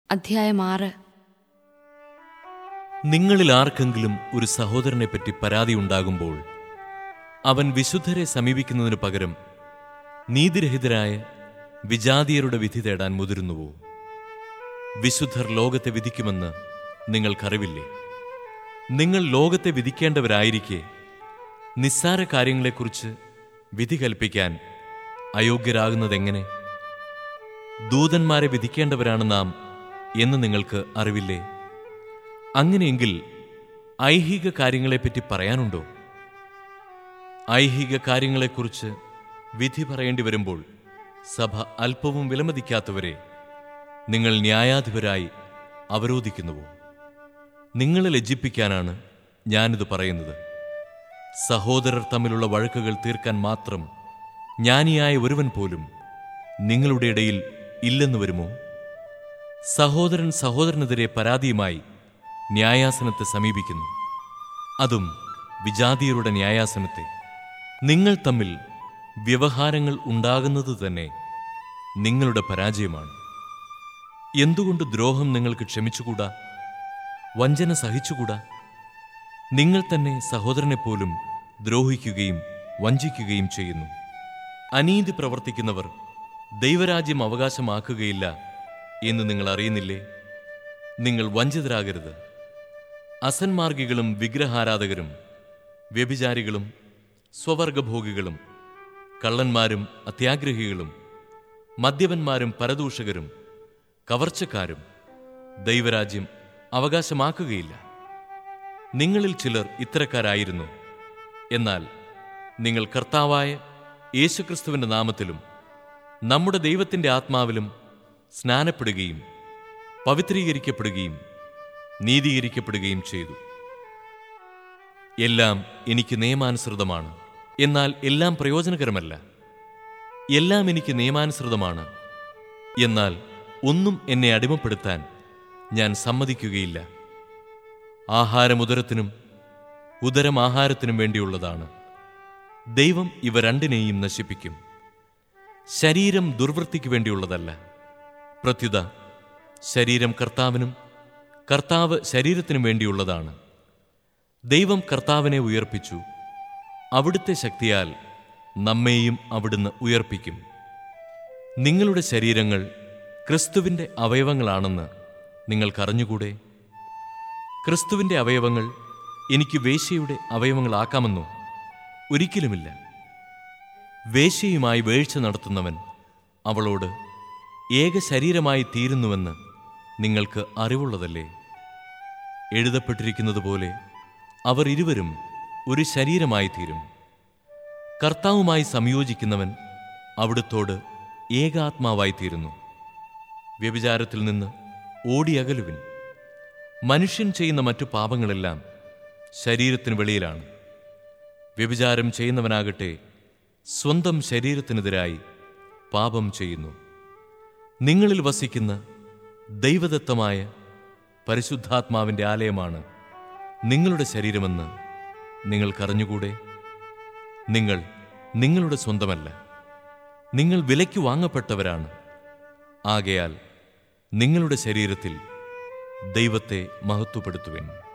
അധ്യായം ആറ് നിങ്ങളിൽ ആർക്കെങ്കിലും ഒരു സഹോദരനെപ്പറ്റി പരാതിയുണ്ടാകുമ്പോൾ അവൻ വിശുദ്ധരെ സമീപിക്കുന്നതിനു പകരം നീതിരഹിതരായ വിജാതീയരുടെ വിധി തേടാൻ മുതിരുന്നുവോ വിശുദ്ധർ ലോകത്തെ വിധിക്കുമെന്ന് നിങ്ങൾക്കറിവില്ലേ നിങ്ങൾ ലോകത്തെ വിധിക്കേണ്ടവരായിരിക്കെ നിസ്സാര കാര്യങ്ങളെക്കുറിച്ച് വിധി കൽപ്പിക്കാൻ അയോഗ്യരാകുന്നതെങ്ങനെ ദൂതന്മാരെ വിധിക്കേണ്ടവരാണ് നാം എന്ന് നിങ്ങൾക്ക് അറിവില്ലേ അങ്ങനെയെങ്കിൽ ഐഹിക കാര്യങ്ങളെപ്പറ്റി പറയാനുണ്ടോ ഐഹിക കാര്യങ്ങളെക്കുറിച്ച് വിധി പറയേണ്ടി വരുമ്പോൾ സഭ അല്പവും വിലമതിക്കാത്തവരെ നിങ്ങൾ ന്യായാധിപരായി അവരോധിക്കുന്നുവോ നിങ്ങളെ ലജ്ജിപ്പിക്കാനാണ് ഞാനിത് പറയുന്നത് സഹോദരർ തമ്മിലുള്ള വഴക്കുകൾ തീർക്കാൻ മാത്രം ജ്ഞാനിയായ ഒരുവൻ പോലും നിങ്ങളുടെ ഇടയിൽ ഇല്ലെന്ന് വരുമോ സഹോദരൻ സഹോദരനെതിരെ പരാതിയുമായി ന്യായാസനത്തെ സമീപിക്കുന്നു അതും വിജാതീയരുടെ ന്യായാസനത്തെ നിങ്ങൾ തമ്മിൽ വ്യവഹാരങ്ങൾ ഉണ്ടാകുന്നത് തന്നെ നിങ്ങളുടെ പരാജയമാണ് എന്തുകൊണ്ട് ദ്രോഹം നിങ്ങൾക്ക് ക്ഷമിച്ചുകൂടാ വഞ്ചന സഹിച്ചുകൂടാ നിങ്ങൾ തന്നെ സഹോദരനെപ്പോലും ദ്രോഹിക്കുകയും വഞ്ചിക്കുകയും ചെയ്യുന്നു അനീതി പ്രവർത്തിക്കുന്നവർ ദൈവരാജ്യം അവകാശമാക്കുകയില്ല എന്ന് നിങ്ങൾ അറിയുന്നില്ലേ നിങ്ങൾ വഞ്ചിതരാകരുത് അസന്മാർഗികളും വിഗ്രഹാരാധകരും വ്യഭിചാരികളും സ്വവർഗഭോഗികളും കള്ളന്മാരും അത്യാഗ്രഹികളും മദ്യപന്മാരും പരദൂഷകരും കവർച്ചക്കാരും ദൈവരാജ്യം അവകാശമാക്കുകയില്ല നിങ്ങളിൽ ചിലർ ഇത്തരക്കാരായിരുന്നു എന്നാൽ നിങ്ങൾ കർത്താവായ യേശുക്രിസ്തുവിന്റെ നാമത്തിലും നമ്മുടെ ദൈവത്തിന്റെ ആത്മാവിലും സ്നാനപ്പെടുകയും പവിത്രീകരിക്കപ്പെടുകയും നീതീകരിക്കപ്പെടുകയും ചെയ്തു എല്ലാം എനിക്ക് നിയമാനുസൃതമാണ് എന്നാൽ എല്ലാം പ്രയോജനകരമല്ല എല്ലാം എനിക്ക് നിയമാനുസൃതമാണ് എന്നാൽ ഒന്നും എന്നെ അടിമപ്പെടുത്താൻ ഞാൻ സമ്മതിക്കുകയില്ല ആഹാരം ഉദരത്തിനും ഉദരം ആഹാരത്തിനും വേണ്ടിയുള്ളതാണ് ദൈവം ഇവ രണ്ടിനെയും നശിപ്പിക്കും ശരീരം ദുർവൃത്തിക്ക് വേണ്ടിയുള്ളതല്ല പ്രത്യുത ശരീരം കർത്താവിനും കർത്താവ് ശരീരത്തിനും വേണ്ടിയുള്ളതാണ് ദൈവം കർത്താവിനെ ഉയർപ്പിച്ചു അവിടുത്തെ ശക്തിയാൽ നമ്മെയും അവിടുന്ന് ഉയർപ്പിക്കും നിങ്ങളുടെ ശരീരങ്ങൾ ക്രിസ്തുവിൻ്റെ അവയവങ്ങളാണെന്ന് നിങ്ങൾക്കറിഞ്ഞുകൂടെ ക്രിസ്തുവിൻ്റെ അവയവങ്ങൾ എനിക്ക് വേശ്യയുടെ അവയവങ്ങളാക്കാമെന്നോ ഒരിക്കലുമില്ല വേശ്യയുമായി വേഴ്ച നടത്തുന്നവൻ അവളോട് ഏക ശരീരമായി തീരുന്നുവെന്ന് നിങ്ങൾക്ക് അറിവുള്ളതല്ലേ എഴുതപ്പെട്ടിരിക്കുന്നതുപോലെ അവർ ഇരുവരും ഒരു ശരീരമായി തീരും കർത്താവുമായി സംയോജിക്കുന്നവൻ അവിടുത്തോട് ഏകാത്മാവായി തീരുന്നു വ്യഭിചാരത്തിൽ നിന്ന് ഓടിയകലുവിൻ മനുഷ്യൻ ചെയ്യുന്ന മറ്റു പാപങ്ങളെല്ലാം ശരീരത്തിന് വെളിയിലാണ് വ്യഭിചാരം ചെയ്യുന്നവനാകട്ടെ സ്വന്തം ശരീരത്തിനെതിരായി പാപം ചെയ്യുന്നു നിങ്ങളിൽ വസിക്കുന്ന ദൈവദത്തമായ പരിശുദ്ധാത്മാവിൻ്റെ ആലയമാണ് നിങ്ങളുടെ ശരീരമെന്ന് നിങ്ങൾക്കറിഞ്ഞുകൂടെ നിങ്ങൾ നിങ്ങളുടെ സ്വന്തമല്ല നിങ്ങൾ വിലയ്ക്ക് വാങ്ങപ്പെട്ടവരാണ് ആകയാൽ നിങ്ങളുടെ ശരീരത്തിൽ ദൈവത്തെ മഹത്വപ്പെടുത്തുവേൻ